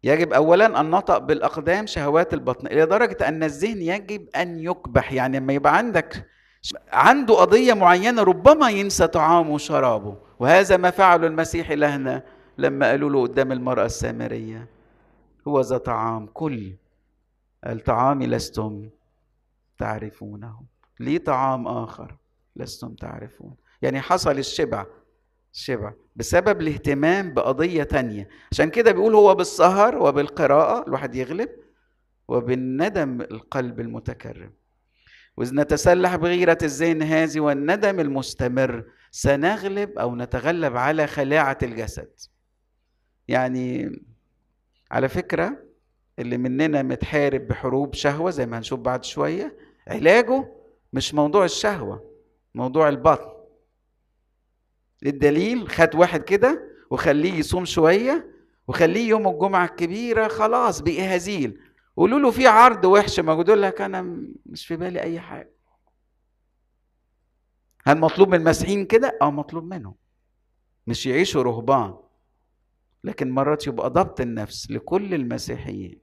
يجب اولا ان نطأ بالاقدام شهوات البطن الى درجه ان الذهن يجب ان يكبح يعني لما يبقى عندك عنده قضيه معينه ربما ينسى طعامه وشرابه وهذا ما فعله المسيح لهنا لما قالوا له قدام المراه السامريه هو ذا طعام كل الطعام لستم تعرفونه لي طعام اخر لستم تعرفون يعني حصل الشبع الشبع بسبب الاهتمام بقضية تانية عشان كده بيقول هو بالسهر وبالقراءة الواحد يغلب وبالندم القلب المتكرم وإذ نتسلح بغيرة الذهن هذه والندم المستمر سنغلب أو نتغلب على خلاعة الجسد يعني على فكرة اللي مننا متحارب بحروب شهوة زي ما هنشوف بعد شوية علاجه مش موضوع الشهوة موضوع البطن الدليل خد واحد كده وخليه يصوم شويه وخليه يوم الجمعه الكبيره خلاص بقي هزيل قولوا له في عرض وحش موجود يقول لك انا مش في بالي اي حاجه هل مطلوب من المسيحيين كده اه مطلوب منهم مش يعيشوا رهبان لكن مرات يبقى ضبط النفس لكل المسيحيين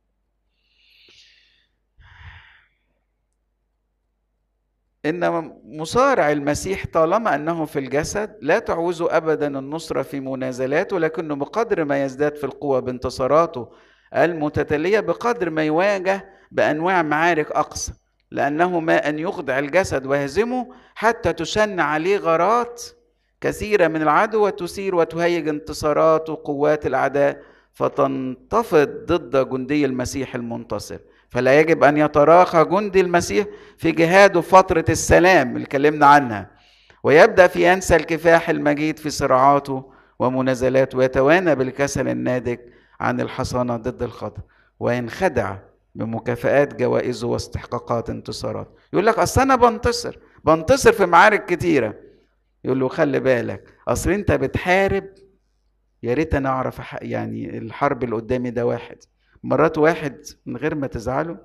ان مصارع المسيح طالما انه في الجسد لا تعوزه ابدا النصره في منازلاته لكنه بقدر ما يزداد في القوه بانتصاراته المتتاليه بقدر ما يواجه بانواع معارك اقصى لانه ما ان يخضع الجسد ويهزمه حتى تشن عليه غارات كثيره من العدو وتثير وتهيج انتصارات وقوات الاعداء فتنتفض ضد جندي المسيح المنتصر فلا يجب ان يتراخى جندي المسيح في جهاده فتره السلام اللي اتكلمنا عنها ويبدا في ينسى الكفاح المجيد في صراعاته ومنازلاته ويتوانى بالكسل الناتج عن الحصانه ضد الخطر وينخدع بمكافآت جوائزه واستحقاقات انتصارات يقول لك اصل انا بنتصر بنتصر في معارك كتيره يقول له خلي بالك اصل انت بتحارب يا ريت انا اعرف يعني الحرب اللي قدامي ده واحد مرات واحد من غير ما تزعله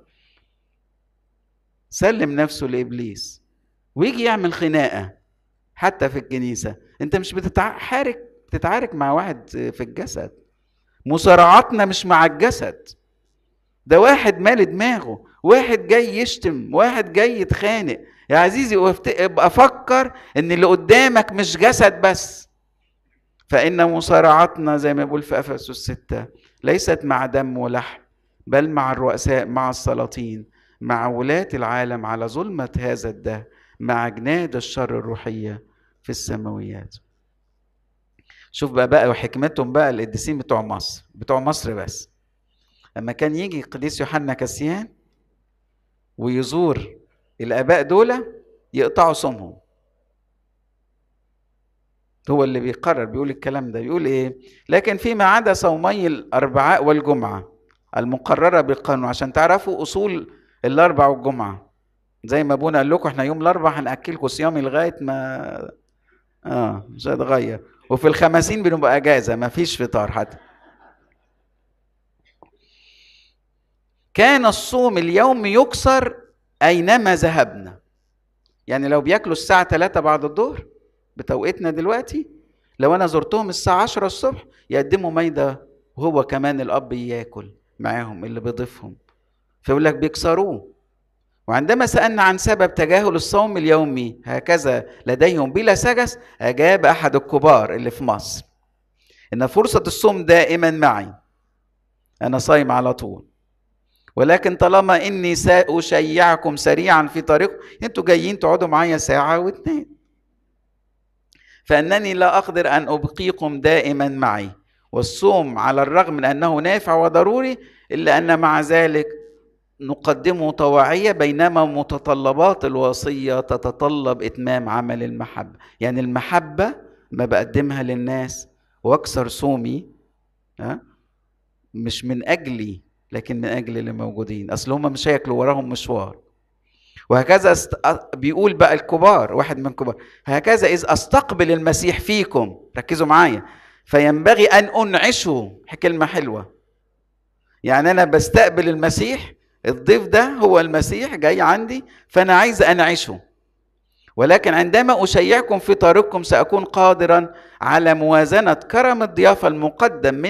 سلم نفسه لابليس ويجي يعمل خناقه حتى في الكنيسه انت مش بتتعارك بتتعارك مع واحد في الجسد مصارعاتنا مش مع الجسد ده واحد مال دماغه واحد جاي يشتم واحد جاي يتخانق يا عزيزي ابقى فكر ان اللي قدامك مش جسد بس فإن مصارعتنا زي ما بيقول في أفسس ستة ليست مع دم ولحم بل مع الرؤساء مع السلاطين مع ولاة العالم على ظلمة هذا الدهر مع جناد الشر الروحية في السماويات شوف بقى بقى وحكمتهم بقى القديسين بتوع مصر بتوع مصر بس لما كان يجي قديس يوحنا كسيان ويزور الآباء دول يقطعوا صومهم هو اللي بيقرر بيقول الكلام ده بيقول ايه لكن فيما عدا صومي الاربعاء والجمعه المقرره بالقانون عشان تعرفوا اصول الاربع والجمعه زي ما ابونا قال لكم احنا يوم الاربع هناكلكم صيامي لغايه ما اه مش هيتغير وفي الخمسين بنبقى اجازه ما فيش فطار حتى كان الصوم اليومي يكسر اينما ذهبنا يعني لو بياكلوا الساعه 3 بعد الظهر بتوقيتنا دلوقتي لو انا زرتهم الساعه 10 الصبح يقدموا مايده وهو كمان الاب ياكل معاهم اللي بيضيفهم فيقول لك بيكسروه وعندما سالنا عن سبب تجاهل الصوم اليومي هكذا لديهم بلا سجس اجاب احد الكبار اللي في مصر ان فرصه الصوم دائما معي انا صايم على طول ولكن طالما اني ساشيعكم سريعا في طريق انتوا جايين تقعدوا معايا ساعه واتنين فانني لا اقدر ان ابقيكم دائما معي والصوم على الرغم من انه نافع وضروري الا ان مع ذلك نقدمه طواعيه بينما متطلبات الوصيه تتطلب اتمام عمل المحبه يعني المحبه ما بقدمها للناس واكسر صومي ها مش من اجلي لكن من اجل اللي موجودين اصل هم مش هياكلوا وراهم مشوار وهكذا است... بيقول بقى الكبار واحد من الكبار هكذا إذ أستقبل المسيح فيكم ركزوا معايا فينبغي أن أنعشه كلمة حلوة يعني أنا بستقبل المسيح الضيف ده هو المسيح جاي عندي فأنا عايز أنعشه ولكن عندما أشيعكم في طريقكم سأكون قادرا على موازنة كرم الضيافة المقدم من